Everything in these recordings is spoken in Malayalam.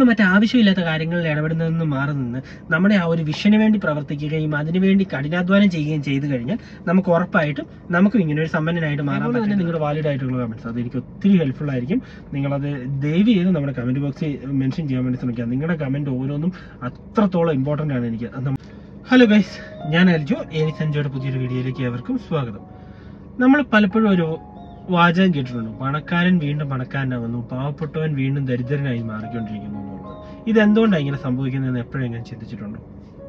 മറ്റ് ആവശ്യമില്ലാത്ത കാര്യങ്ങളിൽ ഇടപെടുന്നതിൽ നിന്ന് മാറി നിന്ന് നമ്മുടെ ആ ഒരു വിഷന് വേണ്ടി പ്രവർത്തിക്കുകയും അതിനുവേണ്ടി കഠിനാധ്വാനം ചെയ്യുകയും ചെയ്തു കഴിഞ്ഞാൽ നമുക്ക് ഉറപ്പായിട്ടും നമുക്കും ഇങ്ങനെ ഒരു സമ്പന്നനായിട്ട് മാറാൻ പറ്റും നിങ്ങളുടെ വാലിഡ് ആയിട്ടുള്ള കമന്റ്സ് അത് എനിക്ക് ഒത്തിരി ഹെൽപ്ഫുൾ ആയിരിക്കും നിങ്ങളത് ദയവ് ചെയ്ത് നമ്മുടെ കമന്റ് ബോക്സിൽ മെൻഷൻ ചെയ്യാൻ വേണ്ടി ശ്രമിക്കുക നിങ്ങളുടെ കമന്റ് ഓരോന്നും അത്രത്തോളം ഇമ്പോർട്ടന്റ് ആണ് എനിക്ക് അത് നമ്മ- ഹലോ ഗൈസ് ഞാൻ അൽജോ ഏനി സഞ്ജയുടെ പുതിയൊരു വീഡിയോയിലേക്ക് ഏവർക്കും സ്വാഗതം നമ്മൾ പലപ്പോഴും ഒരു വാചകം കേട്ടിട്ടുണ്ട് പണക്കാരൻ വീണ്ടും പണക്കാരനാവുന്നു പാവപ്പെട്ടവൻ വീണ്ടും ദരിദ്രനായി മാറിക്കൊണ്ടിരിക്കുന്നു എന്നുള്ളത് ഇതെന്തുകൊണ്ടാണ് ഇങ്ങനെ സംഭവിക്കുന്നതെന്ന് എപ്പോഴെങ്കിലും ചിന്തിച്ചിട്ടുണ്ടോ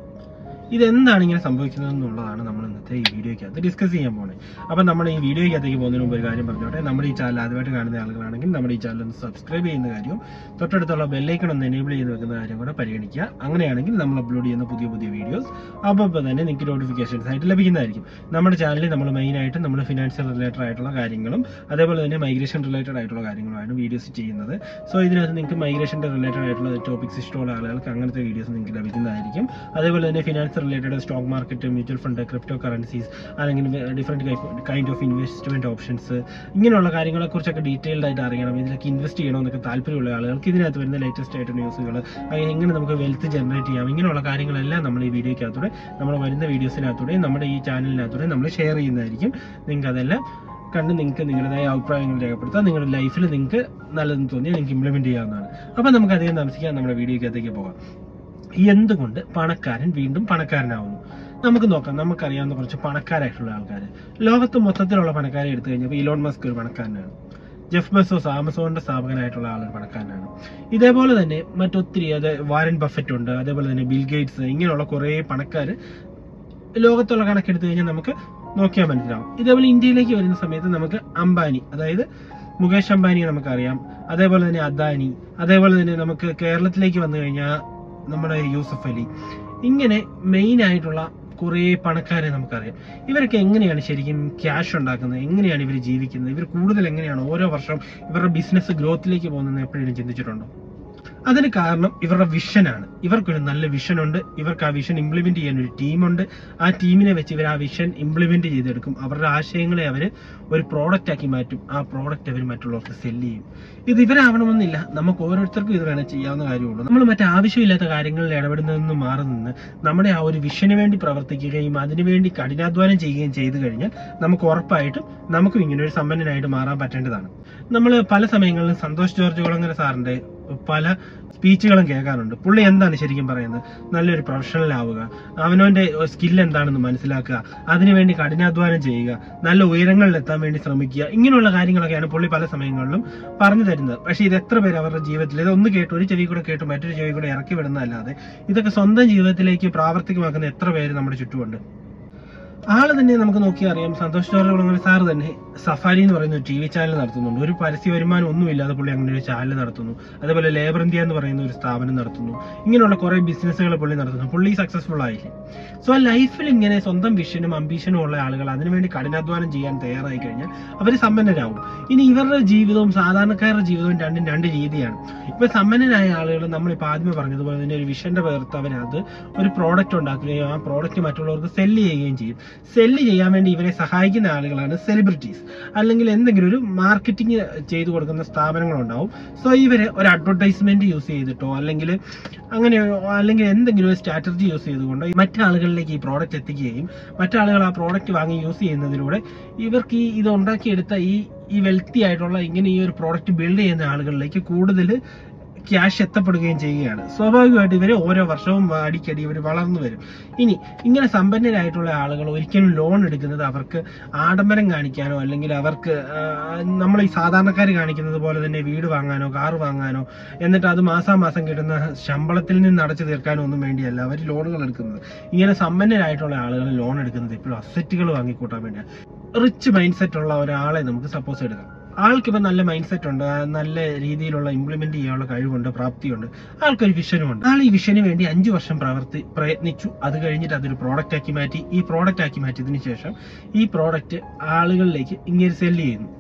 ഇതെന്താണ് ഇങ്ങനെ സംഭവിക്കുന്നത് എന്നുള്ളതാണ് നമ്മൾ ഇന്നത്തെ ഈ വീഡിയോയ്ക്കകത്ത് ഡിസ്കസ് ചെയ്യാൻ പോകുന്നത് അപ്പം നമ്മൾ ഈ വീഡിയോയ്ക്കകത്തേക്ക് പോകുന്നതിന് മുമ്പ് ഒരു കാര്യം പറഞ്ഞോട്ടെ നമ്മുടെ ഈ ചാനൽ ആദ്യമായിട്ട് കാണുന്ന ആളുകളാണെങ്കിൽ നമ്മുടെ ഈ ചാനൽ ഒന്ന് സബ്സ്ക്രൈബ് ചെയ്യുന്ന കാര്യവും തൊട്ടടുത്തുള്ള ബെല്ലൈക്കൺ ഒന്ന് എനേബിൾ ചെയ്ത് വെക്കുന്ന കാര്യം കൂടെ പരിഗണിക്കുക അങ്ങനെയാണെങ്കിൽ നമ്മൾ അപ്ലോഡ് ചെയ്യുന്ന പുതിയ പുതിയ വീഡിയോസ് അപ്പോൾ തന്നെ നിങ്ങൾക്ക് നോട്ടിഫിക്കേഷൻസ് ആയിട്ട് ലഭിക്കുന്നതായിരിക്കും നമ്മുടെ ചാനലിൽ നമ്മൾ മെയിനായിട്ട് നമ്മൾ ഫിനാൻഷ്യൽ റിലേറ്റഡ് ആയിട്ടുള്ള കാര്യങ്ങളും അതേപോലെ തന്നെ മൈഗ്രേഷൻ റിലേറ്റഡ് ആയിട്ടുള്ള കാര്യങ്ങളുമാണ് വീഡിയോസ് ചെയ്യുന്നത് സോ ഇതിനകത്ത് നിങ്ങൾക്ക് മൈഗ്രേഷൻ്റെ റിലേറ്റഡ് ആയിട്ടുള്ള ടോപ്പിക്സ് ഇഷ്ടമുള്ള ആളുകൾക്ക് അങ്ങനത്തെ വീഡിയോസ് നിങ്ങൾക്ക് ലഭിക്കുന്നതായിരിക്കും അതേപോലെ തന്നെ finance related stock market mutual fund crypto currencies അല്ലെങ്കിൽ different kind of investment options ഇങ്ങനെയുള്ള കാര്യങ്ങളെ കുറിച്ചൊക്കെ ഡീറ്റെയിൽഡ് ആയിട്ട് അറിയണം ഇതിലൊക്കെ ഇൻവെസ്റ്റ് ചെയ്യണമെന്നൊക്കെ താല്പര്യമുള്ള ആളുകൾക്ക് ഇതിനകത്ത് വരുന്ന ലേറ്റസ്റ്റ് ആയിട്ട് ന്യൂസുകൾ എങ്ങനെ നമുക്ക് വെൽത്ത് ജനറേറ്റ് ചെയ്യാം ഇങ്ങനെയുള്ള കാര്യങ്ങളെല്ലാം നമ്മൾ ഈ വീഡിയോയ്ക്കകത്തൂടെ നമ്മൾ വരുന്ന വീഡിയോസിനകത്തൂടെ നമ്മുടെ ഈ ചാനലിനകത്തൂടെ നമ്മൾ ഷെയർ ചെയ്യുന്നതായിരിക്കും നിങ്ങൾക്ക് അതെല്ലാം കണ്ട് നിങ്ങൾക്ക് നിങ്ങളുടേതായ അഭിപ്രായങ്ങൾ രേഖപ്പെടുത്താം നിങ്ങളുടെ ലൈഫിൽ നിങ്ങൾക്ക് നല്ലതെന്ന് തോന്നിയാൽ നിങ്ങൾക്ക് ഇംപ്ലിമെന്റ് ചെയ്യാവുന്നതാണ് അപ്പോൾ നമുക്ക് അധികം താമസിക്കാൻ നമ്മുടെ വീഡിയോയ്ക്കകത്തേക്ക് പോകാം എന്തുകൊണ്ട് പണക്കാരൻ വീണ്ടും പണക്കാരനാവുന്നു നമുക്ക് നോക്കാം നമുക്കറിയാവുന്ന കുറച്ച് പണക്കാരായിട്ടുള്ള ആൾക്കാർ ലോകത്ത് മൊത്തത്തിലുള്ള പണക്കാരെ എടുത്തു കഴിഞ്ഞപ്പോൾ ഇലോൺ മസ്ക് ഒരു പണക്കാരനാണ് ജെഫ് ബെസോസ് ആമസോണിന്റെ സ്ഥാപകനായിട്ടുള്ള ആളൊരു പണക്കാരനാണ് ഇതേപോലെ തന്നെ മറ്റൊത്തിരി അത് വാരൻ ബഫറ്റ് ഉണ്ട് അതേപോലെ തന്നെ ബിൽ ഗേറ്റ്സ് ഇങ്ങനെയുള്ള കുറേ പണക്കാർ ലോകത്തുള്ള കണക്കെടുത്തു കഴിഞ്ഞാൽ നമുക്ക് നോക്കിയാൽ മനസ്സിലാവും ഇതേപോലെ ഇന്ത്യയിലേക്ക് വരുന്ന സമയത്ത് നമുക്ക് അംബാനി അതായത് മുകേഷ് അംബാനിയെ നമുക്കറിയാം അതേപോലെ തന്നെ അദാനി അതേപോലെ തന്നെ നമുക്ക് കേരളത്തിലേക്ക് വന്നു കഴിഞ്ഞാൽ നമ്മുടെ യൂസഫ് അലി ഇങ്ങനെ മെയിൻ ആയിട്ടുള്ള കുറേ പണക്കാരെ നമുക്കറിയാം ഇവരൊക്കെ എങ്ങനെയാണ് ശരിക്കും ക്യാഷ് ഉണ്ടാക്കുന്നത് എങ്ങനെയാണ് ഇവർ ജീവിക്കുന്നത് ഇവർ കൂടുതൽ എങ്ങനെയാണ് ഓരോ വർഷം ഇവരുടെ ബിസിനസ് ഗ്രോത്തിലേക്ക് പോകുന്നത് എപ്പോഴും ചിന്തിച്ചിട്ടുണ്ടോ അതിന് കാരണം ഇവരുടെ വിഷനാണ് ഇവർക്കൊരു നല്ല വിഷൻ ഉണ്ട് ഇവർക്ക് ആ വിഷൻ ഇംപ്ലിമെന്റ് ചെയ്യാൻ ഒരു ടീമുണ്ട് ആ ടീമിനെ വെച്ച് ഇവർ ആ വിഷൻ ഇംപ്ലിമെന്റ് ചെയ്തെടുക്കും അവരുടെ ആശയങ്ങളെ അവർ ഒരു പ്രോഡക്റ്റ് ആക്കി മാറ്റും ആ പ്രോഡക്റ്റ് അവർ മറ്റുള്ളവർക്ക് സെല് ചെയ്യും ഇത് ഇവരാവണമെന്നില്ല നമുക്ക് ഓരോരുത്തർക്കും ഇത് വേണം ചെയ്യാവുന്ന കാര്യമുള്ളൂ നമ്മൾ മറ്റ് ആവശ്യമില്ലാത്ത കാര്യങ്ങളിൽ ഇടപെടുന്നതിൽ നിന്ന് മാറി നിന്ന് നമ്മുടെ ആ ഒരു വിഷന് വേണ്ടി പ്രവർത്തിക്കുകയും അതിനുവേണ്ടി കഠിനാധ്വാനം ചെയ്യുകയും ചെയ്തു കഴിഞ്ഞാൽ നമുക്ക് ഉറപ്പായിട്ടും നമുക്കും ഇങ്ങനെ ഒരു സമ്പന്നനായിട്ട് മാറാൻ പറ്റേണ്ടതാണ് നമ്മൾ പല സമയങ്ങളിലും സന്തോഷ് ജോർജ് കുളങ്ങര സാറിന്റെ പല സ്പീച്ചുകളും കേൾക്കാറുണ്ട് പുള്ളി എന്താണ് ശരിക്കും പറയുന്നത് നല്ലൊരു പ്രൊഫഷണൽ ആവുക അവനവന്റെ സ്കിൽ എന്താണെന്ന് മനസ്സിലാക്കുക അതിനുവേണ്ടി കഠിനാധ്വാനം ചെയ്യുക നല്ല ഉയരങ്ങളിൽ എത്താൻ വേണ്ടി ശ്രമിക്കുക ഇങ്ങനെയുള്ള കാര്യങ്ങളൊക്കെയാണ് പുള്ളി പല സമയങ്ങളിലും പറഞ്ഞു തരുന്നത് പക്ഷേ ഇത് എത്ര പേര് അവരുടെ ജീവിതത്തിൽ ഇത് ഒന്ന് കേട്ട് ഒരു ചെവി കൂടെ കേട്ട് മറ്റൊരു ചെവി കൂടെ ഇറക്കി വിടുന്നതല്ലാതെ ഇതൊക്കെ സ്വന്തം ജീവിതത്തിലേക്ക് പ്രാവർത്തികമാക്കുന്ന എത്ര പേര് നമ്മുടെ ചുറ്റുമുണ്ട് ആള് തന്നെ നമുക്ക് നോക്കി അറിയാം സന്തോഷ് ജോർജ് കുളങ്ങര സാർ തന്നെ സഫാരി എന്ന് പറയുന്ന ഒരു ടി വി ചാനൽ നടത്തുന്നുണ്ട് ഒരു പരസ്യ വരുമാനം ഒന്നുമില്ലാതെ പുള്ളി അങ്ങനെ ഒരു ചാനൽ നടത്തുന്നു അതേപോലെ ലേബർ ഇന്ത്യ എന്ന് പറയുന്ന ഒരു സ്ഥാപനം നടത്തുന്നു ഇങ്ങനെയുള്ള കുറെ ബിസിനസ്സുകൾ പുള്ളി നടത്തുന്നു പുള്ളി സക്സസ്ഫുൾ ആയില്ലേ സോ ആ ലൈഫിൽ ഇങ്ങനെ സ്വന്തം വിഷനും അംബീഷനും ഉള്ള ആളുകൾ അതിനുവേണ്ടി കഠിനാധ്വാനം ചെയ്യാൻ തയ്യാറായി കഴിഞ്ഞാൽ അവർ സമ്പന്നരാകും ഇനി ഇവരുടെ ജീവിതവും സാധാരണക്കാരുടെ ജീവിതവും രണ്ടും രണ്ട് രീതിയാണ് ഇപ്പൊ സമ്പന്നരായ ആളുകൾ നമ്മളിപ്പോൾ ആദ്യമേ പറഞ്ഞതുപോലെ തന്നെ ഒരു വിഷന്റെ പേർത്ത് അവരത് ഒരു പ്രോഡക്റ്റ് ഉണ്ടാക്കുകയും ആ പ്രോഡക്റ്റ് മറ്റുള്ളവർക്ക് സെല്ല് ചെയ്യുകയും ചെയ്യും സെല്ല് ചെയ്യാൻ വേണ്ടി ഇവരെ സഹായിക്കുന്ന ആളുകളാണ് സെലിബ്രിറ്റീസ് അല്ലെങ്കിൽ എന്തെങ്കിലും ഒരു മാർക്കറ്റിംഗ് ചെയ്തു കൊടുക്കുന്ന സ്ഥാപനങ്ങളുണ്ടാവും സോ ഇവര് ഒരു അഡ്വർടൈസ്മെന്റ് യൂസ് ചെയ്തിട്ടോ അല്ലെങ്കിൽ അങ്ങനെ അല്ലെങ്കിൽ എന്തെങ്കിലും ഒരു സ്ട്രാറ്റജി യൂസ് ചെയ്തുകൊണ്ടോ മറ്റാളുകളിലേക്ക് ഈ പ്രോഡക്റ്റ് എത്തിക്കുകയും മറ്റാളുകൾ ആ പ്രോഡക്റ്റ് വാങ്ങി യൂസ് ചെയ്യുന്നതിലൂടെ ഇവർക്ക് ഈ ഇത് ഉണ്ടാക്കിയെടുത്ത ഈ ഈ വെൽത്തി ആയിട്ടുള്ള ഇങ്ങനെ ഈ ഒരു പ്രോഡക്റ്റ് ബിൽഡ് ചെയ്യുന്ന ആളുകളിലേക്ക് കൂടുതൽ ക്യാഷ് എത്തപ്പെടുകയും ചെയ്യുകയാണ് സ്വാഭാവികമായിട്ട് ഇവർ ഓരോ വർഷവും അടിക്കടി ഇവർ വളർന്നു വരും ഇനി ഇങ്ങനെ സമ്പന്നരായിട്ടുള്ള ആളുകൾ ഒരിക്കലും ലോൺ എടുക്കുന്നത് അവർക്ക് ആഡംബരം കാണിക്കാനോ അല്ലെങ്കിൽ അവർക്ക് നമ്മൾ ഈ സാധാരണക്കാർ കാണിക്കുന്നത് പോലെ തന്നെ വീട് വാങ്ങാനോ കാർ വാങ്ങാനോ എന്നിട്ട് അത് മാസാമാസം കിട്ടുന്ന ശമ്പളത്തിൽ നിന്ന് അടച്ചു തീർക്കാനോ ഒന്നും വേണ്ടിയല്ല അവർ ലോണുകൾ എടുക്കുന്നത് ഇങ്ങനെ സമ്പന്നരായിട്ടുള്ള ആളുകൾ ലോൺ എടുക്കുന്നത് എപ്പോഴും അസറ്റുകൾ വാങ്ങിക്കൂട്ടാൻ വേണ്ടിയാണ് റിച്ച് മൈൻഡ് സെറ്റ് ഉള്ള ഒരാളെ നമുക്ക് സപ്പോസ് എടുക്കാം ആൾക്കിപ്പോൾ നല്ല മൈൻഡ് സെറ്റ് ഉണ്ട് ആ നല്ല രീതിയിലുള്ള ഇംപ്ലിമെന്റ് ചെയ്യാനുള്ള കഴിവുണ്ട് പ്രാപ്തിയുണ്ട് ആൾക്കൊരു വിഷനും ഉണ്ട് ആൾ ഈ വിഷന് വേണ്ടി അഞ്ചു വർഷം പ്രവർത്തി പ്രയത്നിച്ചു അത് കഴിഞ്ഞിട്ട് അതൊരു പ്രോഡക്റ്റ് ആക്കി മാറ്റി ഈ പ്രോഡക്റ്റ് ആക്കി മാറ്റിയതിനു ശേഷം ഈ പ്രോഡക്റ്റ് ആളുകളിലേക്ക് ഇങ്ങനെ സെല് ചെയ്യുന്നു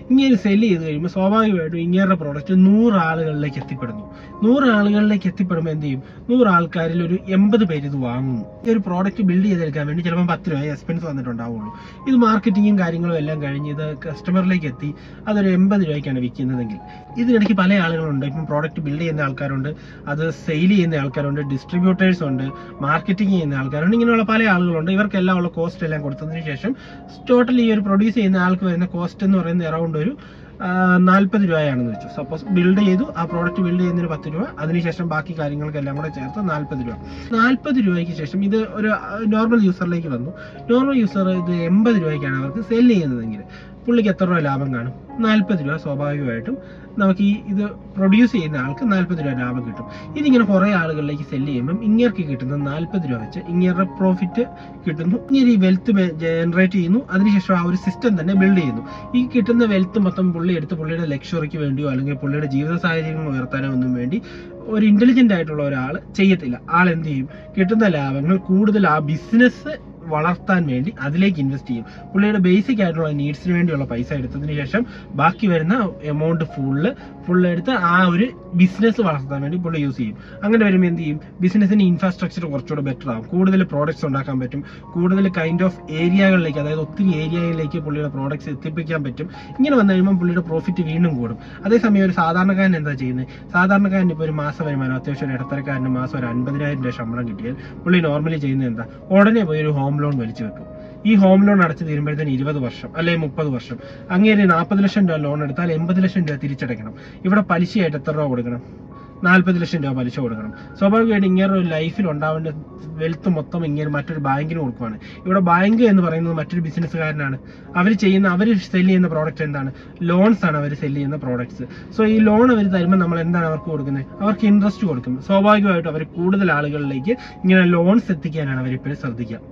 ഇങ്ങനെ സെല് ചെയ്ത് കഴിയുമ്പോൾ സ്വാഭാവികമായിട്ടും ഇങ്ങേരുടെ പ്രോഡക്റ്റ് നൂറ് ആളുകളിലേക്ക് എത്തിപ്പെടുന്നു നൂറ് ആളുകളിലേക്ക് എത്തിപ്പെടുമ്പോൾ എന്ത് ചെയ്യും നൂറ് ആൾക്കാരിൽ ഒരു എൺപത് പേര് ഇത് വാങ്ങുന്നു ഈ ഒരു പ്രോഡക്റ്റ് ബിൽഡ് ചെയ്തെടുക്കാൻ വേണ്ടി ചിലപ്പോൾ പത്ത് രൂപ എക്സ്പെൻസ് വന്നിട്ടുണ്ടാവുള്ളൂ ഇത് മാർക്കറ്റിങ്ങും കാര്യങ്ങളും എല്ലാം കഴിഞ്ഞ് ഇത് കസ്റ്റമറിലേക്ക് എത്തി അതൊരു എൺപത് രൂപയ്ക്കാണ് വിൽക്കുന്നതെങ്കിൽ ഇതിനിടയ്ക്ക് പല ആളുകളുണ്ട് ഇപ്പം പ്രോഡക്റ്റ് ബിൽഡ് ചെയ്യുന്ന ആൾക്കാരുണ്ട് അത് സെയിൽ ചെയ്യുന്ന ആൾക്കാരുണ്ട് ഡിസ്ട്രിബ്യൂട്ടേഴ്സ് ഉണ്ട് മാർക്കറ്റിംഗ് ചെയ്യുന്ന ആൾക്കാരുണ്ട് ഇങ്ങനെയുള്ള പല ആളുകളുണ്ട് ഇവർക്കെല്ലാം ഉള്ള കോസ്റ്റ് എല്ലാം കൊടുത്തതിന് ശേഷം ടോട്ടൽ ഈ ഒരു പ്രൊഡ്യൂസ് ചെയ്യുന്ന ആൾക്ക് വരുന്ന കോസ്റ്റ് എന്ന് പറയുന്നത് അറൗണ്ട് ഒരു നാൽപ്പത് രൂപയാണെന്ന് വെച്ചു സപ്പോസ് ബിൽഡ് ചെയ്തു ആ പ്രോഡക്റ്റ് ബിൽഡ് ചെയ്യുന്നതിന് പത്ത് രൂപ അതിനുശേഷം ബാക്കി കാര്യങ്ങൾക്കെല്ലാം കൂടെ ചേർത്ത് നാൽപ്പത് രൂപ നാൽപ്പത് രൂപയ്ക്ക് ശേഷം ഇത് ഒരു നോർമൽ യൂസറിലേക്ക് വന്നു നോർമൽ യൂസർ ഇത് എൺപത് രൂപയ്ക്കാണ് അവർക്ക് സെൽ ചെയ്യുന്നതെങ്കിൽ പുള്ളിക്ക് എത്ര രൂപ ലാഭം കാണും നാൽപ്പത് രൂപ സ്വാഭാവികമായിട്ടും നമുക്ക് ഈ ഇത് പ്രൊഡ്യൂസ് ചെയ്യുന്ന ആൾക്ക് നാൽപ്പത് രൂപ ലാഭം കിട്ടും ഇതിങ്ങനെ കുറേ ആളുകളിലേക്ക് സെല് ചെയ്യുമ്പം ഇങ്ങേർക്ക് കിട്ടുന്ന നാൽപ്പത് രൂപ വെച്ച് ഇങ്ങേരുടെ പ്രോഫിറ്റ് കിട്ടുന്നു ഇങ്ങനെ ഈ വെൽത്ത് ജനറേറ്റ് ചെയ്യുന്നു അതിനുശേഷം ആ ഒരു സിസ്റ്റം തന്നെ ബിൽഡ് ചെയ്യുന്നു ഈ കിട്ടുന്ന വെൽത്ത് മൊത്തം പുള്ളി എടുത്ത് പുള്ളിയുടെ ലക്ഷറിക്ക് വേണ്ടിയോ അല്ലെങ്കിൽ പുള്ളിയുടെ ജീവിത സാഹചര്യങ്ങൾ ഉയർത്താനോ ഒന്നും വേണ്ടി ഒരു ഇന്റലിജന്റ് ആയിട്ടുള്ള ഒരാൾ ചെയ്യത്തില്ല ആൾ എന്ത് ചെയ്യും കിട്ടുന്ന ലാഭങ്ങൾ കൂടുതൽ ആ ബിസിനസ് വളർത്താൻ വേണ്ടി അതിലേക്ക് ഇൻവെസ്റ്റ് ചെയ്യും പുള്ളിയുടെ ബേസിക് ആയിട്ടുള്ള നീഡ്സിന് വേണ്ടിയുള്ള പൈസ എടുത്തതിന് ശേഷം ബാക്കി വരുന്ന എമൗണ്ട് ഫുള്ള് ഫുള്ള് എടുത്ത് ആ ഒരു ബിസിനസ് വളർത്താൻ വേണ്ടി പുള്ളി യൂസ് ചെയ്യും അങ്ങനെ വരുമ്പോൾ എന്ത് ചെയ്യും ബിസിനസിന് ഇൻഫ്രാസ്ട്രക്ചർ കുറച്ചുകൂടെ ബെറ്റർ ആവും കൂടുതൽ പ്രോഡക്ട്സ് ഉണ്ടാക്കാൻ പറ്റും കൂടുതൽ കൈൻഡ് ഓഫ് ഏരിയകളിലേക്ക് അതായത് ഒത്തിരി ഏരിയയിലേക്ക് പുള്ളിയുടെ പ്രോഡക്ട്സ് എത്തിപ്പിക്കാൻ പറ്റും ഇങ്ങനെ വന്നു കഴിയുമ്പോൾ പുള്ളിയുടെ പ്രോഫിറ്റ് വീണ്ടും കൂടും അതേസമയം ഒരു സാധാരണക്കാരൻ എന്താ ചെയ്യുന്നത് സാധാരണക്കാരൻ ഇപ്പോൾ ഒരു മാസ വരുമാനം അത്യാവശ്യം ഒരു ഇടത്തരക്കാരന് മാസം ഒരു അൻപതിനായിരം രൂപ ശമ്പളം കിട്ടിയാൽ പുള്ളി നോർമലി ചെയ്യുന്നത് എന്താ ഉടനെ പോയി ഒരു ഹോം ലോൺ വലിച്ചു വെക്കും ഈ ഹോം ലോൺ അടച്ചു തീരുമ്പോഴത്തേന് ഇരുപത് വർഷം അല്ലെങ്കിൽ മുപ്പത് വർഷം അങ്ങേര് നാൽപ്പത് ലക്ഷം രൂപ ലോൺ എടുത്താൽ എൺപത് ലക്ഷം രൂപ തിരിച്ചടയ്ക്കണം ഇവിടെ പലിശയായിട്ട് എത്ര രൂപ കൊടുക്കണം നാൽപ്പത് ലക്ഷം രൂപ പലിശ കൊടുക്കണം സ്വാഭാവികമായിട്ട് ഇങ്ങനെ ഒരു ലൈഫിൽ ഉണ്ടാവേണ്ട വെൽത്ത് മൊത്തം ഇങ്ങനെ മറ്റൊരു ബാങ്കിന് കൊടുക്കുവാണ് ഇവിടെ ബാങ്ക് എന്ന് പറയുന്നത് മറ്റൊരു ബിസിനസ്സുകാരനാണ് അവർ ചെയ്യുന്ന അവർ സെല് ചെയ്യുന്ന പ്രോഡക്റ്റ് എന്താണ് ലോൺസ് ആണ് അവർ സെല് ചെയ്യുന്ന പ്രോഡക്ട്സ് സോ ഈ ലോൺ അവർ തരുമ്പോൾ നമ്മൾ എന്താണ് അവർക്ക് കൊടുക്കുന്നത് അവർക്ക് ഇൻട്രസ്റ്റ് കൊടുക്കും സ്വാഭാവികമായിട്ടും അവർ കൂടുതൽ ആളുകളിലേക്ക് ഇങ്ങനെ ലോൺസ് എത്തിക്കാനാണ് അവർ ഇപ്പോഴും ശ്രദ്ധിക്കുക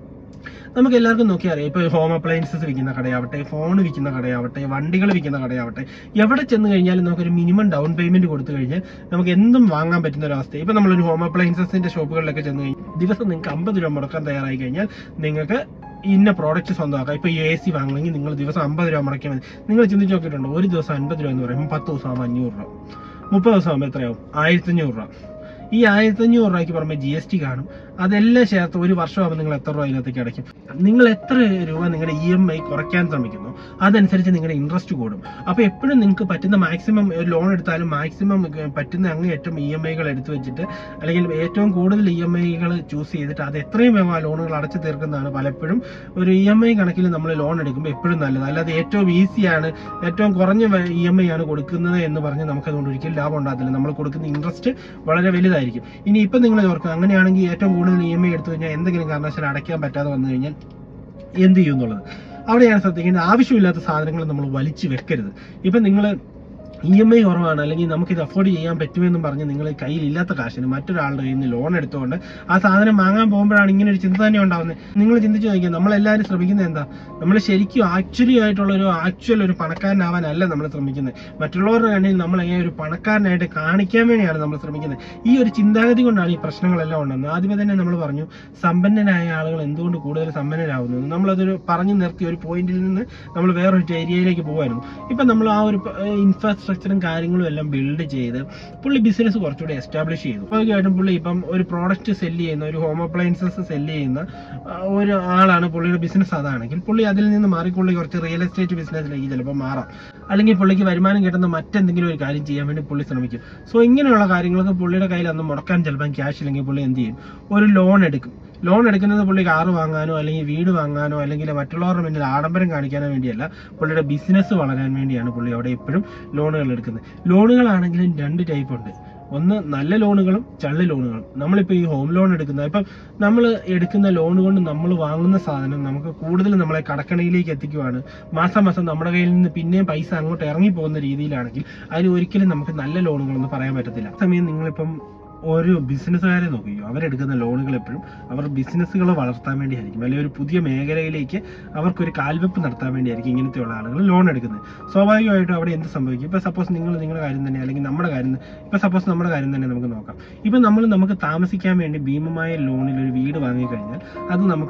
നമുക്ക് എല്ലാവർക്കും നോക്കിയാൽ അറിയാം ഇപ്പോൾ ഹോം അപ്ലയൻസസ് വിൽക്കുന്ന കടയാവട്ടെ ഫോൺ വിൽക്കുന്ന കടയാവട്ടെ വണ്ടികൾ വിൽക്കുന്ന കടയാവട്ടെ എവിടെ ചെന്ന് കഴിഞ്ഞാലും നമുക്കൊരു മിനിമം ഡൗൺ പേയ്മെന്റ് കൊടുത്തു കഴിഞ്ഞാൽ നമുക്ക് എന്തും വാങ്ങാൻ പറ്റുന്ന ഒരു അവസ്ഥ ഇപ്പൊ നമ്മളൊരു ഹോം അപ്ലയൻസസിന്റെ ഷോപ്പുകളിലൊക്കെ ചെന്ന് കഴിഞ്ഞാൽ ദിവസം നിങ്ങൾക്ക് അമ്പത് രൂപ മുടക്കാൻ തയ്യാറായി കഴിഞ്ഞാൽ നിങ്ങൾക്ക് ഇന്ന പ്രോഡക്റ്റ് സ്വന്തമാക്കാം ഇപ്പൊ എ സി വാങ്ങണമെങ്കിൽ നിങ്ങൾ ദിവസം അമ്പത് രൂപ മുടക്കിയാൽ മതി നിങ്ങൾ ചിന്തിച്ച് നോക്കിയിട്ടുണ്ടോ ഒരു ദിവസം അൻപത് രൂപ എന്ന് പറയുമ്പോൾ പത്ത് ദിവസം ആകുമ്പോൾ അഞ്ഞൂറ് രൂപ മുപ്പത് ദിവസം ആകുമ്പോൾ എത്രയാവും ആയിരത്തി അഞ്ഞൂറ് രൂപ ഈ ആയിരത്തി അഞ്ഞൂറ് രൂപയ്ക്ക് പുറമെ ജി എസ് ടി കാണും അതെല്ലാം ചേർത്ത് ഒരു വർഷമാകുമ്പോൾ നിങ്ങൾ എത്ര രൂപ ഇതിനകത്തേക്ക് അടയ്ക്കും നിങ്ങൾ എത്ര രൂപ നിങ്ങളുടെ ഇ എം ഐ കുറയ്ക്കാൻ ശ്രമിക്കുന്നു അതനുസരിച്ച് നിങ്ങളുടെ ഇൻട്രസ്റ്റ് കൂടും അപ്പോൾ എപ്പോഴും നിങ്ങൾക്ക് പറ്റുന്ന മാക്സിമം ഒരു ലോൺ എടുത്താലും മാക്സിമം പറ്റുന്ന അങ്ങേയറ്റം ഇ എം ഐകൾ എടുത്തു വെച്ചിട്ട് അല്ലെങ്കിൽ ഏറ്റവും കൂടുതൽ ഇ എം ഐകൾ ചൂസ് ചെയ്തിട്ട് അത് എത്രയും വേഗം ആ ലോണുകൾ അടച്ചു തീർക്കുന്നതാണ് പലപ്പോഴും ഒരു ഇ എം ഐ കണക്കിൽ നമ്മൾ ലോൺ എടുക്കുമ്പോൾ എപ്പോഴും നല്ലത് അല്ലാതെ ഏറ്റവും ഈസിയാണ് ഏറ്റവും കുറഞ്ഞ ഇ എം ഐ ആണ് കൊടുക്കുന്നത് എന്ന് പറഞ്ഞ് നമുക്ക് അതുകൊണ്ട് ഒരിക്കലും ലാഭം ഉണ്ടാകത്തില്ല നമ്മൾ കൊടുക്കുന്ന ഇൻട്രസ്റ്റ് വളരെ വലുതായിരിക്കും ഇനി ഇപ്പം നിങ്ങൾ ഓർക്കുക അങ്ങനെയാണെങ്കിൽ ഏറ്റവും കൂടുതൽ ഇ എം ഐ എടുത്തു കഴിഞ്ഞാൽ എന്തെങ്കിലും കാരണവശാൽ അടയ്ക്കാൻ പറ്റാതെ വന്നു കഴിഞ്ഞാൽ എന്ത് ചെയ്യും എന്നുള്ളത് അവിടെയാണ് ശ്രദ്ധിക്കേണ്ടത് ആവശ്യമില്ലാത്ത സാധനങ്ങൾ നമ്മൾ വലിച്ചു വെക്കരുത് ഇപ്പം നിങ്ങൾ ഇ എം ഐ കുറവാണ് അല്ലെങ്കിൽ നമുക്കിത് അഫോർഡ് ചെയ്യാൻ പറ്റുമെന്നും പറഞ്ഞ് നിങ്ങൾ കയ്യിലില്ലാത്ത കാശിന് മറ്റൊരാളുടെ കയ്യിൽ നിന്ന് ലോൺ എടുത്തുകൊണ്ട് ആ സാധനം വാങ്ങാൻ പോകുമ്പോഴാണ് ഇങ്ങനെ ഒരു ചിന്ത തന്നെ ഉണ്ടാവുന്നത് നിങ്ങൾ ചിന്തിച്ച് നോക്കിയാൽ നമ്മളെല്ലാവരും ശ്രമിക്കുന്നത് എന്താ നമ്മൾ ശരിക്കും ആക്ച്വലി ആയിട്ടുള്ള ഒരു ആക്ച്വൽ ഒരു പണക്കാരനാവാനല്ല നമ്മൾ ശ്രമിക്കുന്നത് മറ്റുള്ളവരുടെ കണ്ണിൽ നമ്മൾ എങ്ങനെ ഒരു പണക്കാരനായിട്ട് കാണിക്കാൻ വേണ്ടിയാണ് നമ്മൾ ശ്രമിക്കുന്നത് ഈ ഒരു ചിന്താഗതി കൊണ്ടാണ് ഈ പ്രശ്നങ്ങളെല്ലാം ഉണ്ടാകുന്നത് ആദ്യമേ തന്നെ നമ്മൾ പറഞ്ഞു സമ്പന്നനായ ആളുകൾ എന്തുകൊണ്ട് കൂടുതൽ സമ്പന്നരാകുന്നു നമ്മളതൊരു പറഞ്ഞു നിർത്തി ഒരു പോയിന്റിൽ നിന്ന് നമ്മൾ വേറൊരു ഏരിയയിലേക്ക് പോകുമായിരുന്നു ഇപ്പം നമ്മൾ ആ ഒരു ഇൻഫ്രാസ്ട്രക്ചറും കാര്യങ്ങളും എല്ലാം ബിൽഡ് ചെയ്ത് പുള്ളി ബിസിനസ് കുറച്ചുകൂടി എസ്റ്റാബ്ലിഷ് ചെയ്തു സ്വാഭാവികമായിട്ടും പുള്ളി ഇപ്പം ഒരു പ്രോഡക്റ്റ് സെല്ല് ചെയ്യുന്ന ഒരു ഹോം അപ്ലയൻസസ് സെല്ല് ചെയ്യുന്ന ആ, ഒരു ആളാണ് പുള്ളിയുടെ ബിസിനസ് അതാണെങ്കിൽ പുള്ളി അതിൽ നിന്ന് മാറി പുള്ളി കുറച്ച് റിയൽ എസ്റ്റേറ്റ് ബിസിനസ്സിലേക്ക് ചിലപ്പോൾ മാറാം അല്ലെങ്കിൽ പുള്ളിക്ക് വരുമാനം കിട്ടുന്ന മറ്റെന്തെങ്കിലും ഒരു കാര്യം ചെയ്യാൻ വേണ്ടി പുള്ളി ശ്രമിക്കും സോ ഇങ്ങനെയുള്ള കാര്യങ്ങൾക്ക് പുള്ളിയുടെ കയ്യിൽ അന്ന് മുടക്കാൻ ചിലപ്പം ക്യാഷ് ഇല്ലെങ്കിൽ പുള്ളി എന്ത് ചെയ്യും ഒരു ലോൺ എടുക്കും ലോൺ എടുക്കുന്നത് പുള്ളി കാറ് വാങ്ങാനോ അല്ലെങ്കിൽ വീട് വാങ്ങാനോ അല്ലെങ്കിൽ മറ്റുള്ളവരുടെ മുന്നിൽ ആഡംബരം കാണിക്കാനോ വേണ്ടിയല്ല പുള്ളിയുടെ ബിസിനസ് വളരാൻ വേണ്ടിയാണ് പുള്ളി അവിടെ എപ്പോഴും ലോണുകൾ എടുക്കുന്നത് ലോണുകളാണെങ്കിലും രണ്ട് ടൈപ്പ് ഉണ്ട് ഒന്ന് നല്ല ലോണുകളും ചള്ളി ലോണുകളും നമ്മളിപ്പോൾ ഈ ഹോം ലോൺ എടുക്കുന്ന ഇപ്പം നമ്മൾ എടുക്കുന്ന ലോൺ കൊണ്ട് നമ്മൾ വാങ്ങുന്ന സാധനം നമുക്ക് കൂടുതൽ നമ്മളെ കടക്കണിയിലേക്ക് എത്തിക്കുവാണ് മാസം മാസം നമ്മുടെ കയ്യിൽ നിന്ന് പിന്നെയും പൈസ അങ്ങോട്ട് ഇറങ്ങി പോകുന്ന രീതിയിലാണെങ്കിൽ അതിന് ഒരിക്കലും നമുക്ക് നല്ല ലോണുകളൊന്നും പറയാൻ പറ്റത്തില്ല ആ സമയം നിങ്ങളിപ്പം ഒരു ബിസിനസ്സുകാരെ നോക്കിയോ അവരെടുക്കുന്ന ലോണുകൾ എപ്പോഴും അവർ ബിസിനസ്സുകൾ വളർത്താൻ വേണ്ടിയായിരിക്കും അല്ലെങ്കിൽ ഒരു പുതിയ മേഖലയിലേക്ക് അവർക്കൊരു കാൽവെപ്പ് നടത്താൻ വേണ്ടിയായിരിക്കും ഇങ്ങനത്തെയുള്ള ആളുകൾ ലോൺ എടുക്കുന്നത് സ്വാഭാവികമായിട്ടും അവിടെ എന്ത് സംഭവിക്കും ഇപ്പൊ സപ്പോസ് നിങ്ങൾ നിങ്ങളുടെ കാര്യം തന്നെ അല്ലെങ്കിൽ നമ്മുടെ കാര്യം ഇപ്പൊ സപ്പോസ് നമ്മുടെ കാര്യം തന്നെ നമുക്ക് നോക്കാം ഇപ്പൊ നമ്മൾ നമുക്ക് താമസിക്കാൻ വേണ്ടി ഭീമമായ ലോണിൽ ഒരു വീട് വാങ്ങിക്കഴിഞ്ഞാൽ അത് നമുക്കൊരു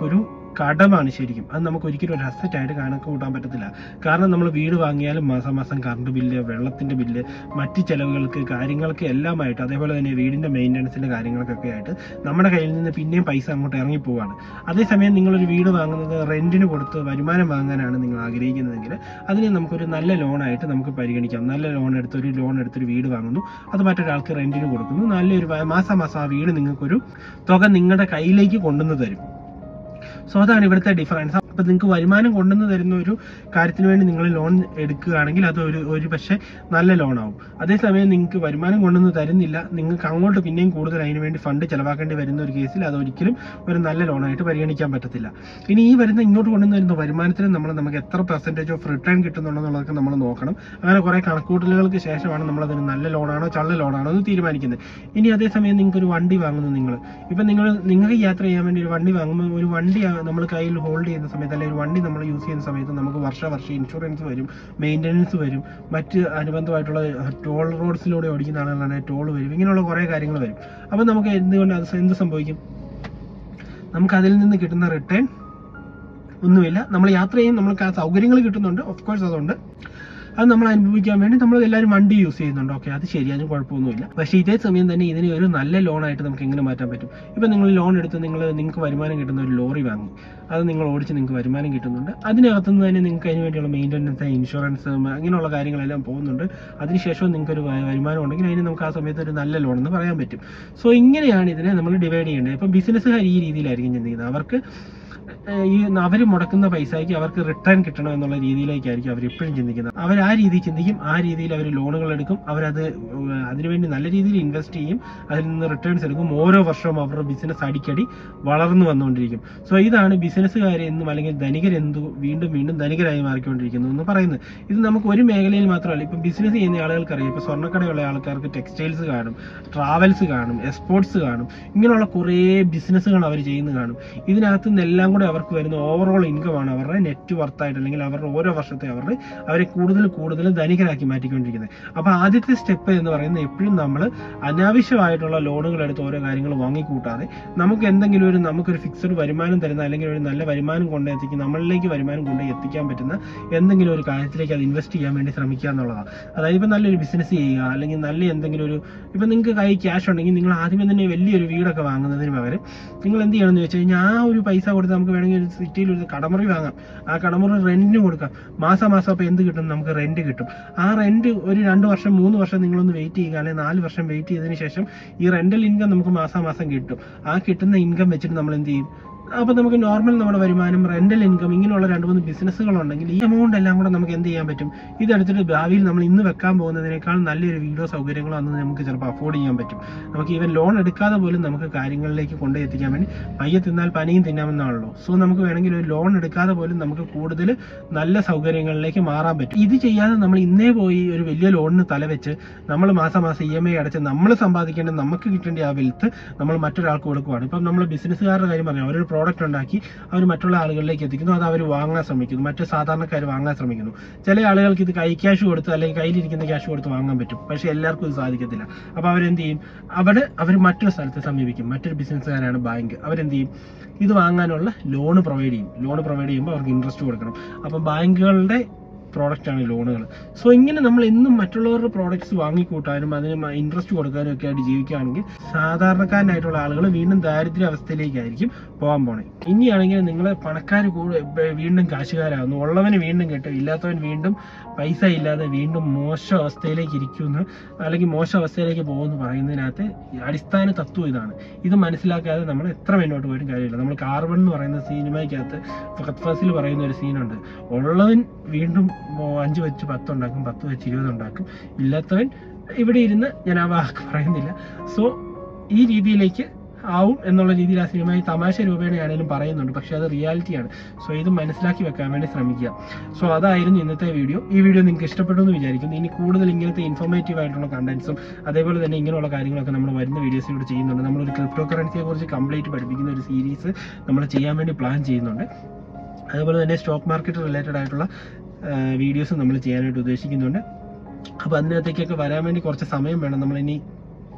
കടമാണ് ശരിക്കും അത് നമുക്ക് ഒരിക്കലും ഒരു അസറ്റ് ആയിട്ട് കണക്ക് കൂട്ടാൻ പറ്റത്തില്ല കാരണം നമ്മൾ വീട് വാങ്ങിയാലും മാസം മാസം കറണ്ട് ബില്ല് വെള്ളത്തിന്റെ ബില്ല് മറ്റ് ചെലവുകൾക്ക് കാര്യങ്ങൾക്ക് എല്ലാമായിട്ട് അതേപോലെ തന്നെ വീടിന്റെ മെയിൻ്റനൻസിന്റെ കാര്യങ്ങൾക്കൊക്കെ ആയിട്ട് നമ്മുടെ കയ്യിൽ നിന്ന് പിന്നെയും പൈസ അങ്ങോട്ട് ഇറങ്ങി പോവാണ് അതേസമയം നിങ്ങളൊരു വീട് വാങ്ങുന്നത് റെന്റിന് കൊടുത്ത് വരുമാനം വാങ്ങാനാണ് നിങ്ങൾ ആഗ്രഹിക്കുന്നതെങ്കിൽ അതിനെ നമുക്കൊരു നല്ല ലോണായിട്ട് നമുക്ക് പരിഗണിക്കാം നല്ല ലോൺ എടുത്ത് ഒരു ലോൺ എടുത്തൊരു വീട് വാങ്ങുന്നു അത് മറ്റൊരാൾക്ക് റെന്റിന് കൊടുക്കുന്നു നല്ലൊരു വ- മാസാ മാസം ആ വീട് നിങ്ങൾക്കൊരു തുക നിങ്ങളുടെ കയ്യിലേക്ക് കൊണ്ടുവന്ന് തരും സോ അതാണ് ഇവിടുത്തെ ഡിഫറൻസ് അപ്പൊ നിങ്ങൾക്ക് വരുമാനം കൊണ്ടുവന്ന് തരുന്ന ഒരു കാര്യത്തിന് വേണ്ടി നിങ്ങൾ ലോൺ എടുക്കുകയാണെങ്കിൽ അത് ഒരു ഒരു പക്ഷേ നല്ല ലോൺ ആവും അതേസമയം നിങ്ങൾക്ക് വരുമാനം കൊണ്ടുവന്ന് തരുന്നില്ല നിങ്ങൾക്ക് അങ്ങോട്ട് പിന്നെയും കൂടുതൽ അതിന് വേണ്ടി ഫണ്ട് ചെലവാക്കേണ്ടി വരുന്ന ഒരു കേസിൽ അത് ഒരിക്കലും ഒരു നല്ല ലോണായിട്ട് പരിഗണിക്കാൻ പറ്റത്തില്ല ഇനി ഈ വരുന്ന ഇങ്ങോട്ട് കൊണ്ടുവന്ന് വരുന്ന വരുമാനത്തിന് നമ്മൾ നമുക്ക് എത്ര പെർസെൻറ്റേജ് ഓഫ് റിട്ടേൺ കിട്ടുന്നുണ്ടെന്നുള്ളതൊക്കെ നമ്മൾ നോക്കണം അങ്ങനെ കുറെ കണക്കൂട്ടലുകൾക്ക് ശേഷമാണ് നമ്മൾ അതൊരു നല്ല ലോണാണോ ചള്ള ലോണാണോ എന്ന് തീരുമാനിക്കുന്നത് ഇനി അതേസമയം നിങ്ങൾക്ക് ഒരു വണ്ടി വാങ്ങുന്നു നിങ്ങൾ ഇപ്പം നിങ്ങൾ നിങ്ങൾക്ക് യാത്ര ചെയ്യാൻ വേണ്ടി ഒരു വണ്ടി വാങ്ങുമ്പോൾ ഒരു വണ്ടി നമ്മൾ കയ്യിൽ ഹോൾഡ് ചെയ്യുന്ന സമയത്ത് അല്ലെങ്കിൽ ഒരു വണ്ടി നമ്മൾ യൂസ് ചെയ്യുന്ന സമയത്ത് നമുക്ക് വർഷ വർഷം ഇൻഷുറൻസ് വരും മെയിൻ്റനൻസ് വരും മറ്റ് അനുബന്ധമായിട്ടുള്ള ടോൾ റോഡ്സിലൂടെ ഓടിക്കുന്ന ആളുകളാണെങ്കിൽ ടോൾ വരും ഇങ്ങനെയുള്ള കുറേ കാര്യങ്ങൾ വരും അപ്പം നമുക്ക് എന്തുകൊണ്ട് അത് എന്ത് സംഭവിക്കും നമുക്ക് അതിൽ നിന്ന് കിട്ടുന്ന റിട്ടേൺ ഒന്നുമില്ല നമ്മൾ യാത്ര ചെയ്യും നമ്മൾക്ക് ആ സൗകര്യങ്ങൾ കിട്ടുന്നുണ്ട് ഓഫ് കോഴ്സ് അതുണ്ട് അത് നമ്മൾ അനുഭവിക്കാൻ വേണ്ടി നമ്മൾ എല്ലാവരും വണ്ടി യൂസ് ചെയ്യുന്നുണ്ട് ഓക്കെ അത് ശരി അതിന് കുഴപ്പമൊന്നുമില്ല പക്ഷേ ഇതേ സമയം തന്നെ ഇതിനെ ഒരു നല്ല ലോണായിട്ട് നമുക്ക് എങ്ങനെ മാറ്റാൻ പറ്റും ഇപ്പം നിങ്ങൾ ലോൺ എടുത്ത് നിങ്ങൾ നിങ്ങൾക്ക് വരുമാനം കിട്ടുന്ന ഒരു ലോറി വാങ്ങി അത് നിങ്ങൾ ഓടിച്ച് നിങ്ങൾക്ക് വരുമാനം കിട്ടുന്നുണ്ട് അതിനകത്തുനിന്ന് തന്നെ നിങ്ങൾക്ക് അതിന് വേണ്ടിയുള്ള മെയിൻ്റനൻസ് ഇൻഷുറൻസ് അങ്ങനെയുള്ള കാര്യങ്ങളെല്ലാം പോകുന്നുണ്ട് അതിനുശേഷം നിങ്ങൾക്ക് ഒരു വരുമാനം ഉണ്ടെങ്കിൽ അതിന് നമുക്ക് ആ സമയത്ത് ഒരു നല്ല ലോൺ എന്ന് പറയാൻ പറ്റും സോ ഇങ്ങനെയാണ് ഇതിനെ നമ്മൾ ഡിവൈഡ് ചെയ്യേണ്ടത് ഇപ്പം ബിസിനസ്സുകാർ ഈ രീതിയിലായിരിക്കും ചിന്തിക്കുന്നത് അവർക്ക് ഏഹ് ഈ അവർ മുടക്കുന്ന പൈസയ്ക്ക് അവർക്ക് റിട്ടേൺ കിട്ടണം എന്നുള്ള രീതിയിലേക്കായിരിക്കും അവർ എപ്പോഴും ചിന്തിക്കുന്നത് അവർ ആ രീതിയിൽ ചിന്തിക്കും ആ രീതിയിൽ അവർ ലോണുകൾ എടുക്കും അവരത് ഏഹ് അതിനുവേണ്ടി നല്ല രീതിയിൽ ഇൻവെസ്റ്റ് ചെയ്യും അതിൽ നിന്ന് റിട്ടേൺസ് എടുക്കും ഓരോ വർഷവും അവരുടെ ബിസിനസ് അടിക്കടി വളർന്നു വന്നുകൊണ്ടിരിക്കും സോ ഇതാണ് ബിസിനസ്സുകാർ എന്നും അല്ലെങ്കിൽ ധനികരെന്തു വീണ്ടും വീണ്ടും ധനികരായി മാറിക്കൊണ്ടിരിക്കുന്നു എന്ന് പറയുന്നത് ഇത് നമുക്ക് ഒരു മേഖലയിൽ മാത്രമല്ല ഇപ്പം ബിസിനസ് ചെയ്യുന്ന ആളുകൾക്ക് അറിയാം ഇപ്പൊ സ്വർണ്ണക്കടയുള്ള ആൾക്കാർക്ക് ടെക്സ്റ്റൈൽസ് കാണും ട്രാവൽസ് കാണും എക്സ്പോർട്സ് കാണും ഇങ്ങനെയുള്ള കുറേ ബിസിനസ്സുകൾ അവർ ചെയ്യുന്നത് കാണും ഇതിനകത്ത് നിന്നെല്ലാം കൂടെ അവർക്ക് വരുന്ന ഓവറോൾ ഇൻകം ആണ് അവരുടെ നെറ്റ് വർത്തായിട്ട് അല്ലെങ്കിൽ അവരുടെ ഓരോ വർഷത്തെ അവരുടെ അവരെ കൂടുതൽ കൂടുതൽ ധനികരാക്കി മാറ്റിക്കൊണ്ടിരിക്കുന്നത് അപ്പൊ ആദ്യത്തെ സ്റ്റെപ്പ് എന്ന് പറയുന്നത് എപ്പോഴും നമ്മൾ അനാവശ്യമായിട്ടുള്ള ലോണുകൾ എടുത്ത് ഓരോ കാര്യങ്ങൾ വാങ്ങിക്കൂട്ടാതെ നമുക്ക് എന്തെങ്കിലും ഒരു നമുക്കൊരു ഫിക്സഡ് വരുമാനം തരുന്ന അല്ലെങ്കിൽ ഒരു നല്ല വരുമാനം കൊണ്ടെത്തിക്കും നമ്മളിലേക്ക് വരുമാനം കൊണ്ട് എത്തിക്കാൻ പറ്റുന്ന എന്തെങ്കിലും ഒരു കാര്യത്തിലേക്ക് അത് ഇൻവെസ്റ്റ് ചെയ്യാൻ വേണ്ടി ശ്രമിക്കുക എന്നുള്ളതാണ് അതായത് ഇപ്പം നല്ലൊരു ബിസിനസ് ചെയ്യുക അല്ലെങ്കിൽ നല്ല എന്തെങ്കിലും ഒരു ഇപ്പം നിങ്ങൾക്ക് കൈ ക്യാഷ് ഉണ്ടെങ്കിൽ നിങ്ങൾ ആദ്യമേ തന്നെ വലിയൊരു വീടൊക്കെ വാങ്ങുന്നതിന് പകരം നിങ്ങൾ എന്ത് ചെയ്യണമെന്ന് വെച്ച് കഴിഞ്ഞാൽ ആ ഒരു പൈസ കൊടുത്ത് നമുക്ക് വേണമെങ്കിൽ ഒരു സിറ്റിയിൽ ഒരു കടമുറി വാങ്ങാം ആ കടമുറി റെന്റിന് കൊടുക്കാം മാസം മാസം അപ്പോൾ എന്ത് കിട്ടും നമുക്ക് റെന്റ് കിട്ടും ആ റെന്റ് ഒരു രണ്ട് വർഷം മൂന്ന് വർഷം നിങ്ങളൊന്ന് വെയിറ്റ് ചെയ്യുക അല്ലെങ്കിൽ നാല് വർഷം വെയിറ്റ് ചെയ്തതിന് ശേഷം ഈ റെന്റൽ ഇൻകം നമുക്ക് മാസം മാസം കിട്ടും ആ കിട്ടുന്ന ഇൻകം വെച്ചിട്ട് നമ്മൾ എന്ത് ചെയ്യും അപ്പൊ നമുക്ക് നോർമൽ നമ്മുടെ വരുമാനം റെന്റൽ ഇൻകം ഇങ്ങനെയുള്ള രണ്ട് മൂന്ന് ബിസിനസ്സുകൾ ഉണ്ടെങ്കിൽ ഈ എമൗണ്ട് എല്ലാം കൂടെ നമുക്ക് എന്ത് ചെയ്യാൻ പറ്റും ഇതെടുത്തിട്ട് ഭാവിയിൽ നമ്മൾ ഇന്ന് വെക്കാൻ പോകുന്നതിനേക്കാൾ നല്ലൊരു വീടോ സൗകര്യങ്ങളോ അന്ന് നമുക്ക് ചിലപ്പോൾ അഫോർഡ് ചെയ്യാൻ പറ്റും നമുക്ക് ഈവൻ ലോൺ എടുക്കാതെ പോലും നമുക്ക് കാര്യങ്ങളിലേക്ക് കൊണ്ടുപോയി എത്തിക്കാൻ വേണ്ടി പയ്യെ തിന്നാൽ പനിയും തിന്നാമെന്നാണല്ലോ സോ നമുക്ക് വേണമെങ്കിൽ ഒരു ലോൺ എടുക്കാതെ പോലും നമുക്ക് കൂടുതൽ നല്ല സൗകര്യങ്ങളിലേക്ക് മാറാൻ പറ്റും ഇത് ചെയ്യാതെ നമ്മൾ ഇന്നേ പോയി ഒരു വലിയ ലോണിന് തലവെച്ച് നമ്മൾ മാസം മാസം ഇ എം ഐ അടച്ച് നമ്മൾ സമ്പാദിക്കേണ്ട നമുക്ക് കിട്ടേണ്ട ആ വെൽത്ത് നമ്മൾ മറ്റൊരാൾക്ക് കൊടുക്കുവാണ് ഇപ്പം നമ്മൾ ബിസിനസ്സുകാരുടെ കാര്യം പറഞ്ഞു അവരൊരു പ്രോഡക്റ്റ് ഉണ്ടാക്കി അവർ മറ്റുള്ള ആളുകളിലേക്ക് എത്തിക്കുന്നു അത് അവർ വാങ്ങാൻ ശ്രമിക്കുന്നു മറ്റു സാധാരണക്കാർ വാങ്ങാൻ ശ്രമിക്കുന്നു ചില ആളുകൾക്ക് ഇത് കൈ ക്യാഷ് കൊടുത്ത് അല്ലെങ്കിൽ കയ്യിലിരിക്കുന്ന ക്യാഷ് കൊടുത്ത് വാങ്ങാൻ പറ്റും പക്ഷെ എല്ലാവർക്കും ഇത് സാധിക്കത്തില്ല അപ്പൊ അവരെന്ത് ചെയ്യും അവിടെ അവർ മറ്റൊരു സ്ഥലത്ത് സമീപിക്കും മറ്റൊരു ബിസിനസ്സുകാരാണ് ബാങ്ക് അവരെന്ത് ചെയ്യും ഇത് വാങ്ങാനുള്ള ലോൺ പ്രൊവൈഡ് ചെയ്യും ലോൺ പ്രൊവൈഡ് ചെയ്യുമ്പോൾ അവർക്ക് ഇൻട്രസ്റ്റ് കൊടുക്കണം അപ്പൊ ബാങ്കുകളുടെ പ്രോഡക്റ്റ് ആണ് ലോണുകൾ സോ ഇങ്ങനെ നമ്മൾ എന്നും മറ്റുള്ളവരുടെ പ്രോഡക്ട്സ് വാങ്ങിക്കൂട്ടാനും അതിന് ഇൻട്രസ്റ്റ് കൊടുക്കാനും ഒക്കെ ആയിട്ട് ജീവിക്കുകയാണെങ്കിൽ സാധാരണക്കാരനായിട്ടുള്ള ആളുകൾ വീണ്ടും ദാരിദ്ര്യ അവസ്ഥയിലേക്കായിരിക്കും പോകാൻ പോണേ ഇനിയാണെങ്കിൽ നിങ്ങൾ പണക്കാർ കൂടെ വീണ്ടും കാശുകാരാകുന്നു ഉള്ളവന് വീണ്ടും കിട്ടും ഇല്ലാത്തവൻ വീണ്ടും പൈസ ഇല്ലാതെ വീണ്ടും മോശം അവസ്ഥയിലേക്ക് ഇരിക്കുന്നു അല്ലെങ്കിൽ മോശം അവസ്ഥയിലേക്ക് പോകുമെന്ന് പറയുന്നതിനകത്ത് അടിസ്ഥാന തത്വം ഇതാണ് ഇത് മനസ്സിലാക്കാതെ നമ്മൾ എത്ര മുന്നോട്ട് പോയിട്ടും കാര്യമില്ല നമ്മൾ കാർബൺ എന്ന് പറയുന്ന സിനിമയ്ക്കകത്ത് ഫഹദ് ഫാസിൽ പറയുന്ന ഒരു സീനുണ്ട് ഉള്ളവൻ വീണ്ടും ഓ, അഞ്ച് വെച്ച് പത്ത് ഉണ്ടാക്കും പത്ത് വെച്ച് ഇരുപത് ഉണ്ടാക്കും ഇല്ലാത്തവൻ ഇവിടെ ഇരുന്ന് ഞാൻ ആ വാക്ക് പറയുന്നില്ല സോ ഈ രീതിയിലേക്ക് ആവും എന്നുള്ള രീതിയിൽ ആ സിനിമയിൽ തമാശ രൂപേണയാണേലും പറയുന്നുണ്ട് പക്ഷെ അത് റിയാലിറ്റിയാണ് സോ ഇത് മനസ്സിലാക്കി വെക്കാൻ വേണ്ടി ശ്രമിക്കുക സോ അതായിരുന്നു ഇന്നത്തെ വീഡിയോ ഈ വീഡിയോ നിങ്ങൾക്ക് ഇഷ്ടപ്പെട്ടു എന്ന് വിചാരിക്കുന്നു ഇനി കൂടുതൽ ഇങ്ങനത്തെ ഇൻഫോർമേറ്റീവ് ആയിട്ടുള്ള കണ്ടന്റ്സും അതേപോലെ തന്നെ ഇങ്ങനെയുള്ള കാര്യങ്ങളൊക്കെ നമ്മൾ വരുന്ന വീഡിയോസിലൂടെ ചെയ്യുന്നുണ്ട് നമ്മളൊരു ക്രിപ്റ്റോ കറൻസിയെ കുറിച്ച് കംപ്ലീറ്റ് പഠിപ്പിക്കുന്ന ഒരു സീരീസ് നമ്മൾ ചെയ്യാൻ വേണ്ടി പ്ലാൻ ചെയ്യുന്നുണ്ട് അതുപോലെ തന്നെ സ്റ്റോക്ക് മാർക്കറ്റ് റിലേറ്റഡ് ആയിട്ടുള്ള വീഡിയോസ് നമ്മൾ ചെയ്യാനായിട്ട് ഉദ്ദേശിക്കുന്നുണ്ട് അപ്പോൾ അതിനകത്തേക്കൊക്കെ വരാൻ വേണ്ടി കുറച്ച് സമയം വേണം നമ്മളിനി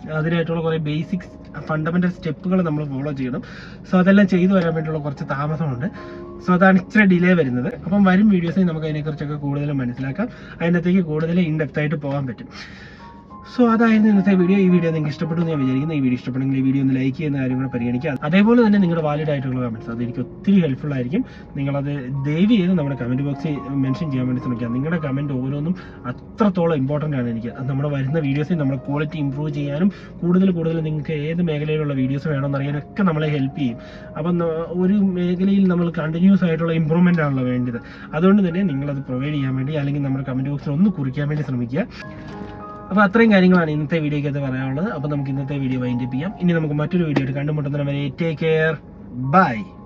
അതിനായിട്ടുള്ള കുറേ ബേസിക്സ് ഫണ്ടമെന്റൽ സ്റ്റെപ്പുകൾ നമ്മൾ ഫോളോ ചെയ്യണം സോ അതെല്ലാം ചെയ്തു വരാൻ വേണ്ടിയുള്ള കുറച്ച് താമസമുണ്ട് സോ അതാണ് ഇച്ചിരി ഡിലേ വരുന്നത് അപ്പം വരും വീഡിയോസിൽ നമുക്ക് അതിനെക്കുറിച്ചൊക്കെ കൂടുതൽ മനസ്സിലാക്കാം അതിനകത്തേക്ക് കൂടുതൽ ഇൻഡെപ്ത് ആയിട്ട് പോകാൻ പറ്റും സോ അതായിരുന്നു ഇന്നത്തെ വീഡിയോ ഈ വീഡിയോ നിങ്ങൾക്ക് ഇഷ്ടപ്പെട്ടു എന്ന് ഞാൻ വിചാരിക്കുന്നു ഈ വീഡിയോ ഇഷ്ടപ്പെടുമെങ്കിൽ ഈ വീഡിയോ ഒന്ന് ലൈക്ക് ചെയ്യുന്ന കാര്യം കൂടെ പരിഗണിക്കുക അതേപോലെ തന്നെ നിങ്ങളുടെ വാലിഡ് ആയിട്ടുള്ള കമന്റ്സ് അത് എനിക്ക് ഒത്തിരി ഹെൽപ്ഫുൾ ആയിരിക്കും നിങ്ങളത് ദയവ് ചെയ്ത് നമ്മുടെ കമന്റ് ബോക്സിൽ മെൻഷൻ ചെയ്യാൻ വേണ്ടി ശ്രമിക്കുക നിങ്ങളുടെ കമന്റ് ഓരോന്നും അത്രത്തോളം ഇമ്പോർട്ടൻ്റ് ആണ് എനിക്ക് അത് നമ്മുടെ വരുന്ന വീഡിയോസിൽ നമ്മുടെ ക്വാളിറ്റി ഇമ്പ്രൂവ് ചെയ്യാനും കൂടുതൽ കൂടുതൽ നിങ്ങൾക്ക് ഏത് മേഖലയിലുള്ള വീഡിയോസ് വേണമെന്ന് അറിയാനൊക്കെ നമ്മളെ ഹെൽപ്പ് ചെയ്യും അപ്പം ന- ഒരു മേഖലയിൽ നമ്മൾ കണ്ടിന്യൂസ് ആയിട്ടുള്ള ഇമ്പ്രൂവ്മെന്റ് ആണല്ലോ വേണ്ടത് അതുകൊണ്ട് തന്നെ നിങ്ങളത് പ്രൊവൈഡ് ചെയ്യാൻ വേണ്ടി അല്ലെങ്കിൽ നമ്മുടെ കമന്റ് ബോക്സിൽ ഒന്ന് കുറിക്കാൻ വേണ്ടി ശ്രമിക്കുക അപ്പൊ അത്രയും കാര്യങ്ങളാണ് ഇന്നത്തെ വീഡിയോയ്ക്ക് അത് പറയാനുള്ളത് അപ്പൊ നമുക്ക് ഇന്നത്തെ വീഡിയോ വൈൻഡപ്പ് ചെയ്യാം ഇനി നമുക്ക് മറ്റൊരു വീഡിയോ കണ്ടുമുട്ടുന്നവരെ ടേക്ക് കെയർ ബൈ